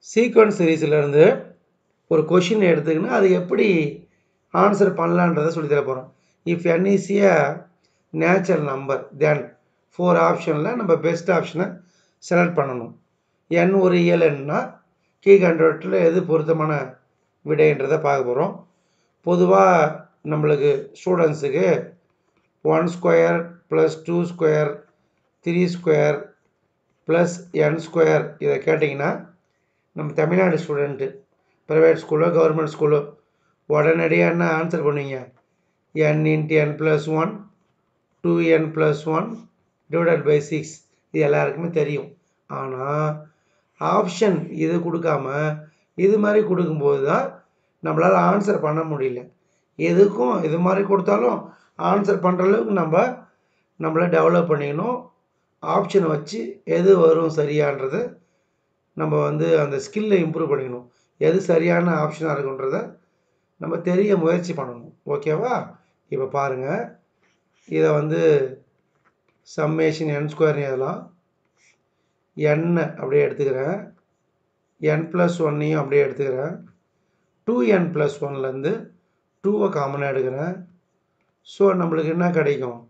sequence சீரீஸ்லேருந்து ஒரு question எடுத்துக்கின்னு அது எப்படி ஆன்சர் பண்ணலான்றதை சொல்லி தர போகிறோம் if n is a natural number then four ஆப்ஷனில் நம்ம பெஸ்ட் ஆப்ஷனை செலக்ட் பண்ணணும் என் ஒரு இயல்னா கீழ்கண்டவற்றில் எது பொருத்தமான விடைன்றதை பார்க்க போகிறோம் பொதுவாக நம்மளுக்கு ஸ்டூடெண்ட்ஸுக்கு one square plus two square three square plus n square இதை கேட்டிங்கன்னா நம்ம தமிழ்நாடு ஸ்டூடெண்ட்டு ப்ரைவேட் ஸ்கூலோ கவர்மெண்ட் ஸ்கூலோ உடனடியாக என்ன ஆன்சர் பண்ணுவீங்க n into n plus one two n plus one divided by six இது எல்லாருக்குமே தெரியும் ஆனால் ஆப்ஷன் இது கொடுக்காம இது மாதிரி கொடுக்கும்போது தான் நம்மளால் ஆன்சர் பண்ண முடியல எதுக்கும் இது மாதிரி கொடுத்தாலும் ஆன்சர் பண்ணுற அளவுக்கு நம்ம நம்மளை டெவலப் பண்ணிக்கணும் ஆப்ஷனை வச்சு எது வரும் சரியான்றது நம்ம வந்து அந்த ஸ்கில்லை இம்ப்ரூவ் பண்ணிக்கணும் எது சரியான ஆப்ஷனாக இருக்குன்றத நம்ம தெரிய முயற்சி பண்ணணும் ஓகேவா இப்போ பாருங்கள் இதை வந்து சம்மேஷன் என் ஸ்கொயர்னு எழுதலாம் எண்ணை அப்படியே எடுத்துக்கிறேன் என் ப்ளஸ் ஒன்னையும் அப்படியே எடுத்துக்கிறேன் டூ என் ப்ளஸ் ஒன்லேருந்து டூவை காமனாக எடுக்கிறேன் ஸோ நம்மளுக்கு என்ன கிடைக்கும்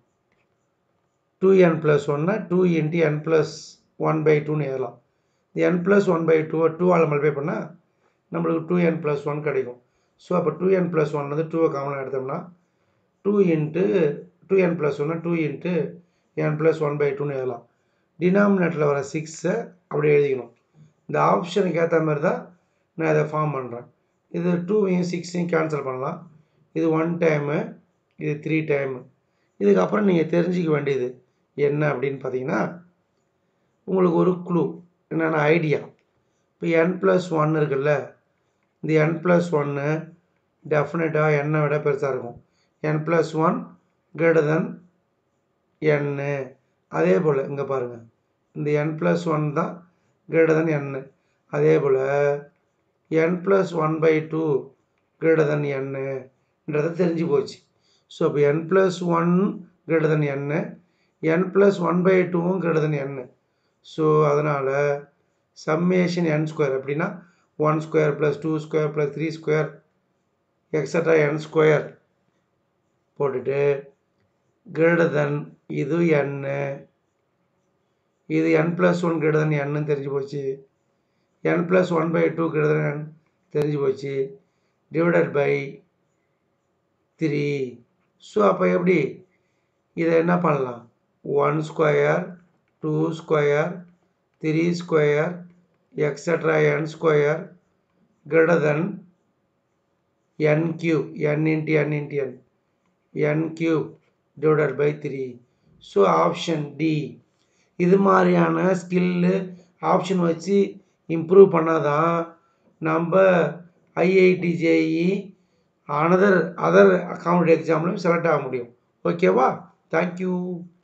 டூ என் ப்ளஸ் ஒன்னா two into n plus one by டூன்னு எழுதலாம் என் ப்ளஸ் ஒன் பை டூவை டூவால் மல்பை பண்ணால் நம்மளுக்கு டூ என் ப்ளஸ் ஒன் கிடைக்கும் ஸோ அப்போ டூ என் ப்ளஸ் ஒன்லேருந்து டூவை காமனாக எடுத்தோம்னா two into two n plus ஒன்னா two into n plus one by டூன்னு எழுதலாம் டினாமினேட்டரில் வர சிக்ஸை அப்படி எழுதிக்கணும் இந்த ஆப்ஷனுக்கு ஏற்ற மாதிரி தான் நான் இதை ஃபார்ம் பண்ணுறேன் இது டூவையும் சிக்ஸையும் கேன்சல் பண்ணலாம் இது ஒன் டைமு இது த்ரீ டைமு இதுக்கப்புறம் நீங்கள் தெரிஞ்சிக்க வேண்டியது என்ன அப்படின்னு பார்த்தீங்கன்னா உங்களுக்கு ஒரு க்ளூ என்னென்ன ஐடியா இப்போ என் ப்ளஸ் ஒன் இருக்குல்ல இந்த என் ப்ளஸ் ஒன்று டெஃபினட்டாக என்னை விட பெருசாக இருக்கும் n plus one greater than n அதே போல் இங்கே பாருங்கள் இந்த என் ப்ளஸ் ஒன் தான் கிரேட்டர் தென் என்னு அதே போல் n plus one by two greater than என்னுன்றதை தெரிஞ்சு போச்சு ஸோ இப்போ n plus one greater than n n plus one by டூவும் கிரேட்டர் தென் என்னு ஸோ அதனால் சம்மேஷன் என் ஸ்கொயர் அப்படின்னா one square plus two square plus three square extra n square போட்டுட்டு greater தென் இது n இது n plus one greater than n தெரிஞ்சு போச்சு n plus one by two greater than தெரிஞ்சு போச்சு divided by three so அப்போ எப்படி இதை என்ன பண்ணலாம் one square two square three square extra n square greater than n cube n into n into n n cube divided by three so option D இது மாதிரியான skill option வச்சு improve பண்ணால் தான் நம்ம IIT JEE another other competitive எக்ஸாம்லையும் select ஆக முடியும் ஓகேவா தேங்க்யூ